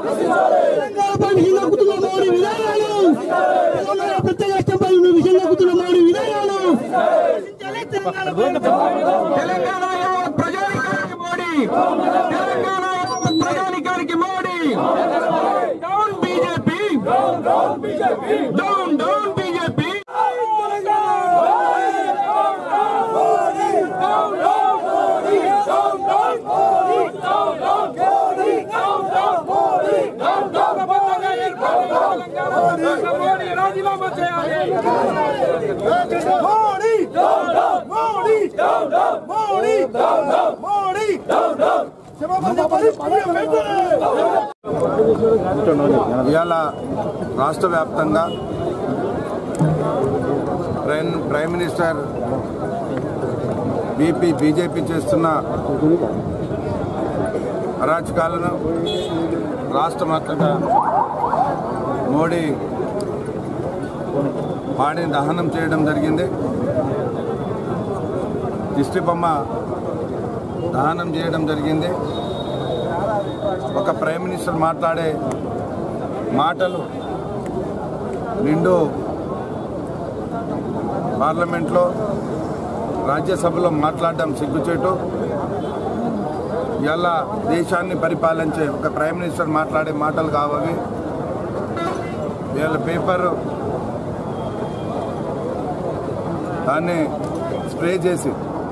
తెలంగాణపై విషయం నక్కుతున్న మోడీ విధానాలు తెలంగాణ ప్రత్యేక రాష్ట్రంపై విషయం నక్కుతున్న మోడీ విధానాలు తెలంగాణ యావత్ ప్రజానికానికి మోడీ తెలంగాణ యావత్ ప్రజానికానికి Modi down BJP down down BJP రాజీనామా చేయాలి ఇవాళ రాష్ట్ర వ్యాప్తంగా prime prime minister BP BJP చేస్తున్న అరాచకాలను రాష్ట్ర మొత్తంగా మోడీ పాడిని దహనం చేయడం జరిగింది దిష్టి బొమ్మ దహనం చేయడం జరిగింది ఒక ప్రైమ్ మినిస్టర్ మాట్లాడే మాటలు నిండు పార్లమెంట్లో రాజ్యసభలో మాట్లాడడం సిగ్గుచేటు ఇలా దేశాన్ని పరిపాలించే ఒక ప్రైమ్ మినిస్టర్ మాట్లాడే మాటలు కావవి వీళ్ళ పేపర్ దాన్ని స్ప్రే చేసి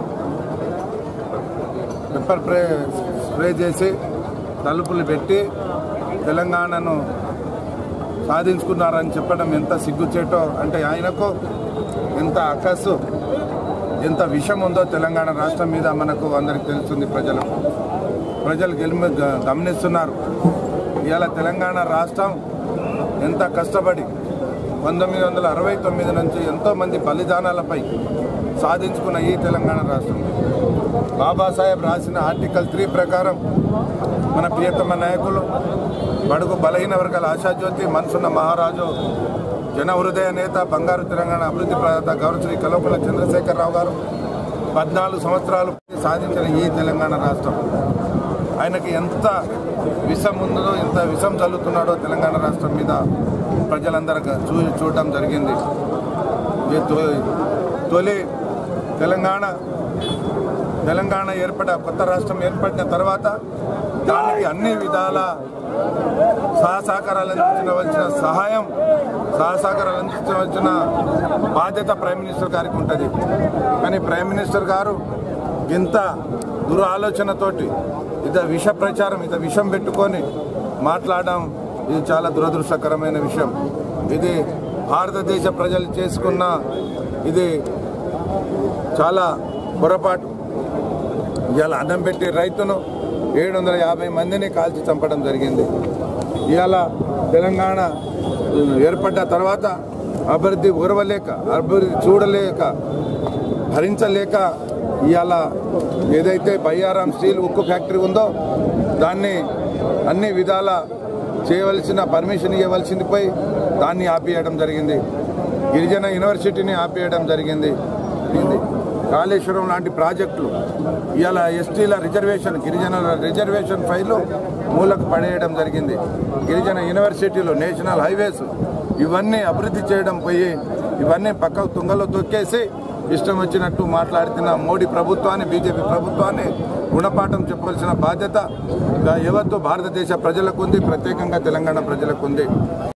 పెప్పర్ స్ప్రే స్ప్రే చేసి తలుపులు పెట్టి తెలంగాణను సాధించుకున్నారని చెప్పడం ఎంత సిగ్గుచేటో అంటే ఆయనకు ఎంత అక్కసు ఎంత విషం ఉందో తెలంగాణ రాష్ట్రం మీద మనకు అందరికి తెలుస్తుంది ప్రజలకు ప్రజలు గెలిమి గ- గమనిస్తున్నారు ఇవాళ తెలంగాణ రాష్ట్రం ఎంత కష్టపడి పంతొమ్మిది వందల అరవై తొమ్మిది నుంచి ఎంతోమంది బలిదానాలపై సాధించుకున్న ఈ తెలంగాణ రాష్ట్రం బాబాసాహెబ్ రాసిన ఆర్టికల్ త్రీ ప్రకారం మన ప్రియతమ నాయకులు బడుగు బలహీన వర్గాల ఆశాజ్యోతి మనసున్న మహారాజు జన హృదయ నేత బంగారు తెలంగాణ అభివృద్ధి ప్రదాత గౌరవశ్రీ కల్వకుల చంద్రశేఖరరావు గారు పద్నాలుగు సంవత్సరాలు సాధించిన ఈ తెలంగాణ రాష్ట్రం ఆయనకి ఎంత విషం ఉందో ఎంత విషం చల్లుతున్నాడో తెలంగాణ రాష్ట్రం మీద ప్రజలందరూ చూ చూడటం జరిగింది ఈ తొ- తొలి తెలంగాణ తెలంగాణ ఏర్పడ కొత్త రాష్ట్రం ఏర్పడిన తర్వాత దానికి అన్ని విధాల సహసహకారాలు అందించవలసిన సహాయం సహసహకారాలు అందించవలసిన బాధ్యత ప్రైమ్ మినిస్టర్ గారికి ఉంటుంది కానీ ప్రైమ్ మినిస్టర్ గారు ఇంత దురు ఆలోచనతోటి ఇంత విష ప్రచారం ఇంత విషం పెట్టుకొని మాట్లాడడం ఇది చాలా దురదృష్టకరమైన విషయం ఇది భారతదేశ ప్రజలు చేసుకున్న ఇది చాలా పొరపాటు ఇవాళ అన్నం పెట్టి రైతును ఏడు వందల యాభై మందిని కాల్చి చంపడం జరిగింది ఇవాళ తెలంగాణ ఏర్పడ్డ తర్వాత అభివృద్ధి ఊరవలేక అభివృద్ధి చూడలేక భరించలేక ఇవాళ ఏదైతే బయ్యారాం స్టీల్ ఉక్కు ఫ్యాక్టరీ ఉందో దాన్ని అన్ని విధాల చేయవలసిన పర్మిషన్ ఇవ్వవలసిందిపై దాన్ని ఆపేయడం జరిగింది గిరిజన యూనివర్సిటీని ఆపేయడం జరిగింది ఇది కాళేశ్వరం లాంటి ప్రాజెక్టులు ఇవాళ ఎస్టీల రిజర్వేషన్ గిరిజనుల రిజర్వేషన్ ఫైలు మూలకు పడేయడం జరిగింది గిరిజన యూనివర్సిటీలు నేషనల్ హైవేస్ ఇవన్నీ అభివృద్ధి చేయడం పోయి ఇవన్నీ పక్క తుంగలో తొక్కేసి ఇష్టం వచ్చినట్టు మాట్లాడుతున్న మోడీ ప్రభుత్వాన్ని బీజేపీ ప్రభుత్వాన్ని గుణపాఠం చెప్పవలసిన బాధ్యత యావత్తు భారతదేశ ప్రజలకు ఉంది ప్రత్యేకంగా తెలంగాణ ప్రజలకు ఉంది